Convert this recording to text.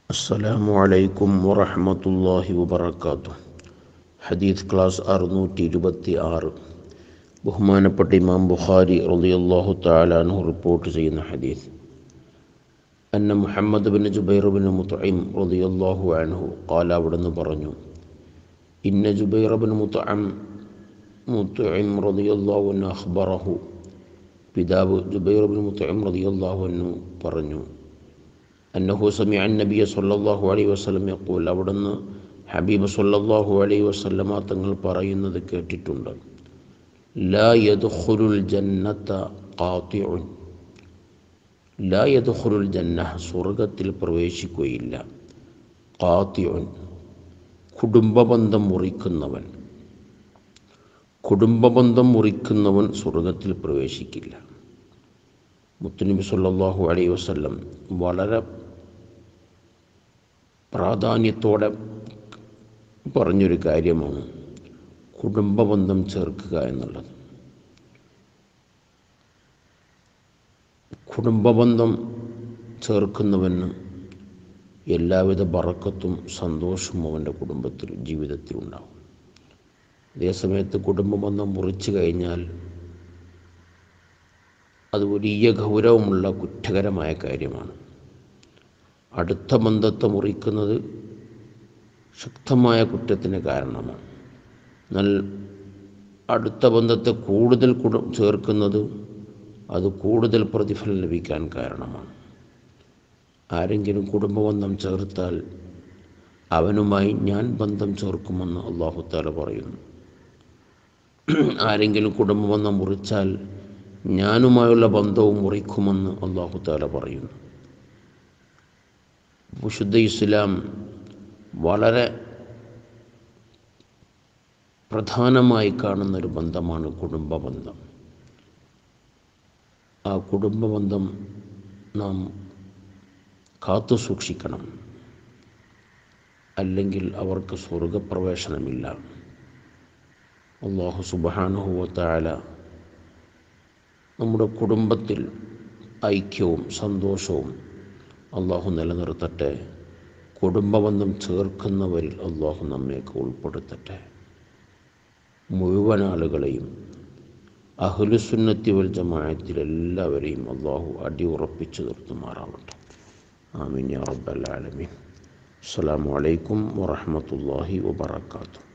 അസ്സലാമു അലൈക്കും വറഹ്മത്തുള്ളാഹി വബറകാതുഹു ഹദീസ് ക്ലാസ് അറുന്നൂറ്റി ഇരുപത്തി ആറ് ബഹുമാനപ്പെട്ട ഇമാം ബുഖാരി റളിയല്ലാഹു തആല അൻഹു റിപ്പോർട്ട് ചെയ്യുന്ന ഹദീസ് അന്ന Muhammad bin Jubair bin Mutim റളിയല്ലാഹു അൻഹു ഖാല അവിടുന്ന് പറഞ്ഞു ഇന്ന ജുബൈർ ബിൻ മുത്അം മുത്ഇം റളിയല്ലാഹു അൻഹു അഖ്ബറഹു പിതാവ് ജുബൈർ ബിൻ മുത്ഇം റളിയല്ലാഹു അൻഹു പറഞ്ഞു അന്നഹു സമിഅ നബിയ സല്ലല്ലാഹു അലൈഹി വസല്ലം യഖൂൽ അവിടുന്ന് ഹബീബ് സല്ലല്ലാഹു അലൈഹി വസല്ലമ തങ്ങൾ പറയുന്നത് കേട്ടിട്ടുണ്ട് ലാ യദ്ഖുലുൽ ജന്നത ഖാതിഉൻ ലാ യദ്ഖുലുൽ ജന്ന സ്വർഗത്തിൽ പ്രവേശിക്കുകയില്ല ഖാതിഉൻ കുടുംബബന്ധം മുറിക്കുന്നവൻ കുടുംബബന്ധം മുറിക്കുന്നവൻ സ്വർഗത്തിൽ പ്രവേശിക്കില്ല മുത്തുനബി സല്ലല്ലാഹു അലൈഹി വസല്ലം വളരെ പ്രാധാന്യത്തോടെ പറഞ്ഞൊരു കാര്യമാണ് കുടുംബബന്ധം ചേർക്കുക എന്നുള്ളത് കുടുംബബന്ധം ചേർക്കുന്നവന് എല്ലാവിധ ബറക്കത്തും സന്തോഷവും അവൻ്റെ കുടുംബത്തിൽ ജീവിതത്തിലുണ്ടാവും അതേസമയത്ത് കുടുംബബന്ധം മുറിച്ചു കഴിഞ്ഞാൽ അത് വലിയ ഗൗരവമുള്ള കുറ്റകരമായ കാര്യമാണ് അടുത്ത ബന്ധത്തെ മുറിക്കുന്നത് ശക്തമായ കുറ്റത്തിന് കാരണമാണ് എന്നാൽ അടുത്ത ബന്ധത്തെ കൂടുതൽ കുട ചേർക്കുന്നത് അത് കൂടുതൽ പ്രതിഫലം ലഭിക്കാൻ കാരണമാണ് ആരെങ്കിലും കുടുംബബന്ധം ചേർത്താൽ അവനുമായി ഞാൻ ബന്ധം ചേർക്കുമെന്ന് അള്ളാഹുത്താല പറയുന്നു ആരെങ്കിലും കുടുംബബന്ധം മുറിച്ചാൽ ഞാനുമായുള്ള ബന്ധവും മുറിക്കുമെന്ന് അള്ളാഹുത്താല പറയുന്നു വിശുദ്ധ ഇസ്ലാം വളരെ പ്രധാനമായി കാണുന്നൊരു ബന്ധമാണ് കുടുംബ ബന്ധം ആ കുടുംബ ബന്ധം നാം കാത്തു സൂക്ഷിക്കണം അല്ലെങ്കിൽ അവർക്ക് സ്വർഗപ്രവേശനമില്ല അള്ളാഹു സുബാനുഹുവത്തായ നമ്മുടെ കുടുംബത്തിൽ ഐക്യവും സന്തോഷവും അള്ളാഹു നിലനിർത്തട്ടെ കുടുംബബന്ധം ചേർക്കുന്നവരിൽ അള്ളാഹു നമ്മയൊക്കെ ഉൾപ്പെടുത്തട്ടെ മുഴുവൻ ആളുകളെയും അഹ്ലുസുന്നത്തി വൽ ജമാഅത്തിൽ എല്ലാവരെയും അള്ളാഹു അടിയുറപ്പിച്ചു നിർത്തുമാറാവട്ടെ ആമീൻ യാ റബ്ബൽ ആലമീൻ അസ്സലാമു അലൈക്കും വറഹ്മത്തുള്ളാഹി വബറകാതുഹു